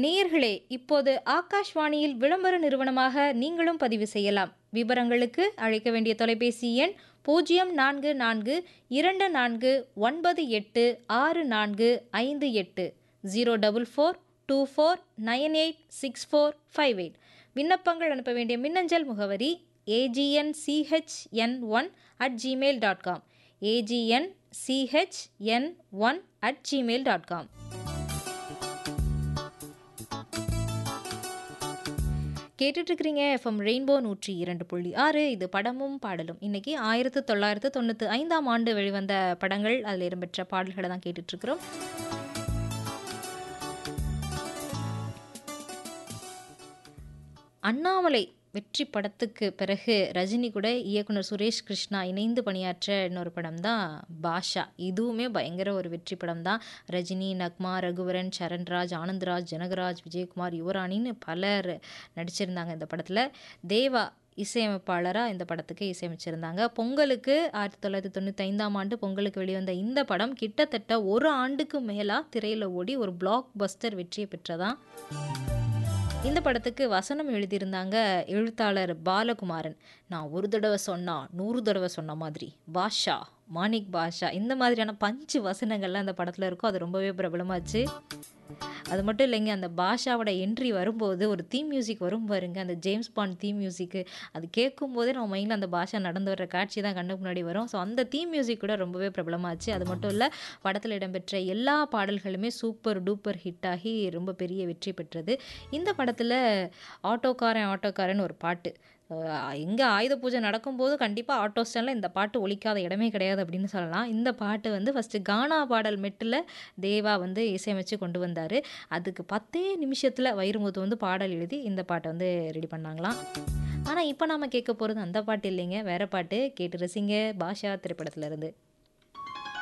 நேயர்களே இப்போது ஆகாஷ்வாணியில் விளம்பர நிறுவனமாக நீங்களும் பதிவு செய்யலாம் விவரங்களுக்கு அழைக்க வேண்டிய தொலைபேசி எண் பூஜ்ஜியம் நான்கு நான்கு இரண்டு நான்கு ஒன்பது எட்டு ஆறு நான்கு ஐந்து எட்டு zero double four two four nine eight six four five eight விண்ணப்பங்கள் அனுப்ப வேண்டிய மின்னஞ்சல் முகவரி AGN CHN one at Gmail dot com AGN CHN one at Gmail dot com கேட்டுட்ருக்கிறீங்க எஃப்எம் ரெயின்போ நூற்றி இரண்டு புள்ளி ஆறு இது படமும் பாடலும் இன்னைக்கு ஆயிரத்து தொள்ளாயிரத்து தொண்ணூற்றி ஐந்தாம் ஆண்டு வெளிவந்த படங்கள் அதில் இடம்பெற்ற பாடல்களை தான் கேட்டுட்ருக்குறோம் அண்ணாமலை வெற்றி படத்துக்கு பிறகு ரஜினி கூட இயக்குனர் சுரேஷ் கிருஷ்ணா இணைந்து பணியாற்ற இன்னொரு படம் தான் பாஷா இதுவுமே பயங்கர ஒரு வெற்றி படம் தான் ரஜினி நக்மா ரகுவரன் சரண்ராஜ் ஆனந்த்ராஜ் ஜனகராஜ் விஜயகுமார் யுவராணின்னு பலர் நடிச்சிருந்தாங்க இந்த படத்தில் தேவா இசையமைப்பாளராக இந்த படத்துக்கு இசையமைச்சிருந்தாங்க பொங்கலுக்கு ஆயிரத்தி தொள்ளாயிரத்தி தொண்ணூற்றி ஐந்தாம் ஆண்டு பொங்கலுக்கு வெளிவந்த இந்த படம் கிட்டத்தட்ட ஒரு ஆண்டுக்கு மேலாக திரையில் ஓடி ஒரு பிளாக் பஸ்டர் வெற்றியை பெற்றதான் இந்த படத்துக்கு வசனம் எழுதியிருந்தாங்க எழுத்தாளர் பாலகுமாரன் நான் ஒரு தடவை சொன்னா நூறு தடவை சொன்ன மாதிரி பாஷா மாணிக் பாஷா இந்த மாதிரியான பஞ்சு வசனங்கள்லாம் அந்த படத்தில் இருக்கும் அது ரொம்பவே பிரபலமாச்சு அது மட்டும் இல்லைங்க அந்த பாஷாவோட என்ட்ரி வரும்போது ஒரு தீம் மியூசிக் வரும் பாருங்க அந்த ஜேம்ஸ் பாண்ட் தீம் மியூசிக்கு அது கேட்கும் போதே நம்ம மைண்டில் அந்த பாஷா நடந்து வர்ற காட்சி தான் கண்ணுக்கு முன்னாடி வரும் ஸோ அந்த தீம் மியூசிக் கூட ரொம்பவே பிரபலமாச்சு அது மட்டும் இல்லை படத்தில் இடம்பெற்ற எல்லா பாடல்களுமே சூப்பர் டூப்பர் ஹிட் ஆகி ரொம்ப பெரிய வெற்றி பெற்றது இந்த படத்தில் ஆட்டோக்காரன் ஆட்டோக்காரன் ஒரு பாட்டு எங்கே ஆயுத பூஜை நடக்கும்போது கண்டிப்பாக ஆட்டோ ஸ்டாண்டில் இந்த பாட்டு ஒழிக்காத இடமே கிடையாது அப்படின்னு சொல்லலாம் இந்த பாட்டு வந்து ஃபஸ்ட்டு கானா பாடல் மெட்டில் தேவா வந்து இசையமைச்சு கொண்டு வந்தார் அதுக்கு பத்தே நிமிஷத்தில் வைரமுத்து வந்து பாடல் எழுதி இந்த பாட்டை வந்து ரெடி பண்ணாங்களாம் ஆனால் இப்போ நாம் கேட்க போகிறது அந்த பாட்டு இல்லைங்க வேறு பாட்டு கேட்டு ரசிங்க பாஷா திரைப்படத்துலேருந்து